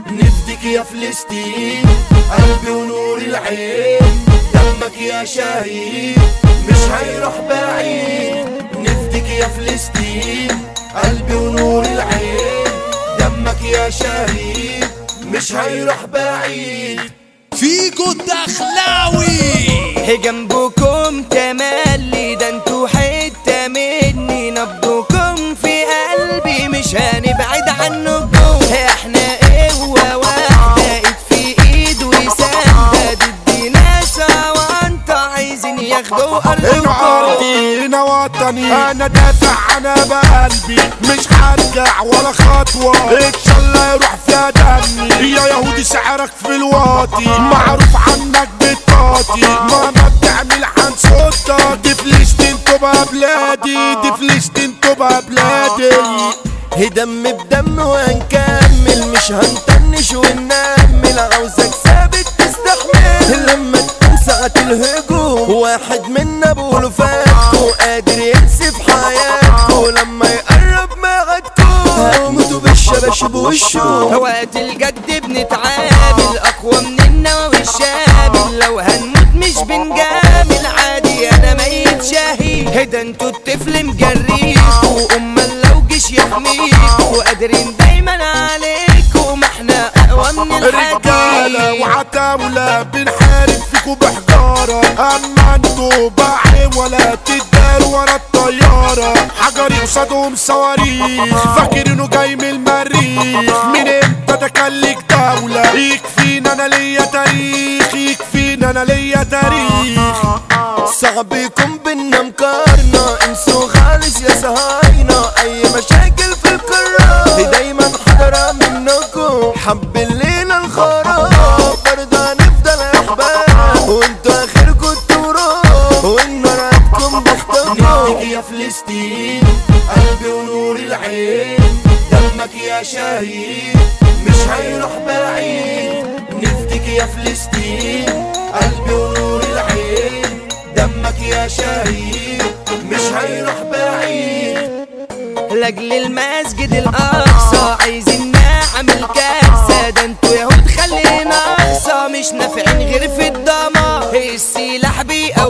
نفدك يا فلسطين قلبي ونور العين دمك يا شهيد مش هيروح بعيد نفدك يا فلسطين قلبي ونور العين دمك يا شهيد مش هيروح بعيد فيكو الدخلاوي هي جنبكم تملي ده انتوا حتة مني نبضكم في قلبي مش هنبعد عنكم احنا قوة واحدة ايد في ايد وسندة ضد ناس وانت عايزين ياخدوا ارضكم ارضي هنا وطني انا دافع انا بقلبي مش هرجع ولا خطوة ان شاء الله يروح فيها دمي يا يهودي سعرك في الواطي معروف عنك بالطاطي ماما بتعمل عن صوتك دي فلسطين تبقى بلادي دي فلسطين تبقى بلادي هي دم بدم وهنكمل مش هنطنش وننمل عاوزك ثابت تستحمل لما تكون ساعة الهجوم واحد منا بقوله فاتكو قادر ينسف حياتكو لما يقرب معادكو هتموتوا بالشباشب وشه وقت الجد بنتعامل اقوى من النووي الشامل لو هنموت مش بنجامل عادي انا ميت شهيد هدا انتوا الطفل مجريكوا امال لو جيش يحميكوا قادرين دايما عليكوا ما احنا اقوى من رجالة الحديد وعتاولة بنحارب فيكوا بحجارة أما انتوا باعي ولا تدار ورا الطيارة حجري قصادهم صواريخ فاكر انه جاي من المريخ من امتى ده كان ليك دولة يكفينا انا ليا تاريخ يكفينا انا ليا تاريخ صعب يكون بينا مقارنة انسوا خالص يا صهاينة اي مشاكل في القارة دايما حضرة منكم حب الليلة الخراب برضه هنفضل احباب وانتوا اخركم التراب والنار هتكون بختكم يا فلسطين قلبي ونور العين دمك يا شهيد مش هيروح بعيد نفدك يا فلسطين قلبي ونور العين دمك يا شهيد مش هيروح بعيد لاجل المسجد الاقصى عايزين نعمل كارثه ده انتوا يهود خلينا اقصى مش نافعين غير في الدمار السلاح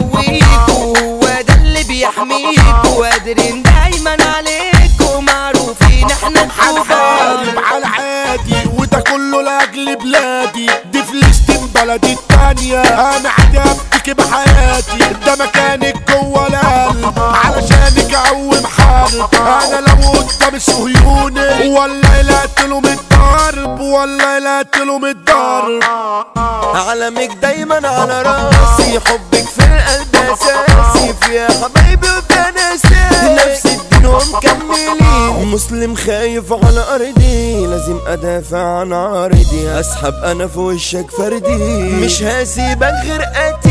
بيقويكوا هو ده اللي بيحميكوا قادرين دايما عليكوا معروفين احنا الكبار هنحارب على العادي وده كله لاجل بلادي دي فلسطين بلدي التانية انا عادي ابتكي بحياتي ده مكانك جوه القلب علشانك اقوم حرب انا لو قدام صهيوني ولا لقتلهم الضرب ولا لقتلهم الضرب علمك دايما على راسي حبك في القلب اساسي فيها حبايبي وفيها ناسي نفس الدين ومكملين مسلم خايف على ارضي لازم ادافع عن عرضي اسحب انا في وشك فردي مش هسيبك غير قتيل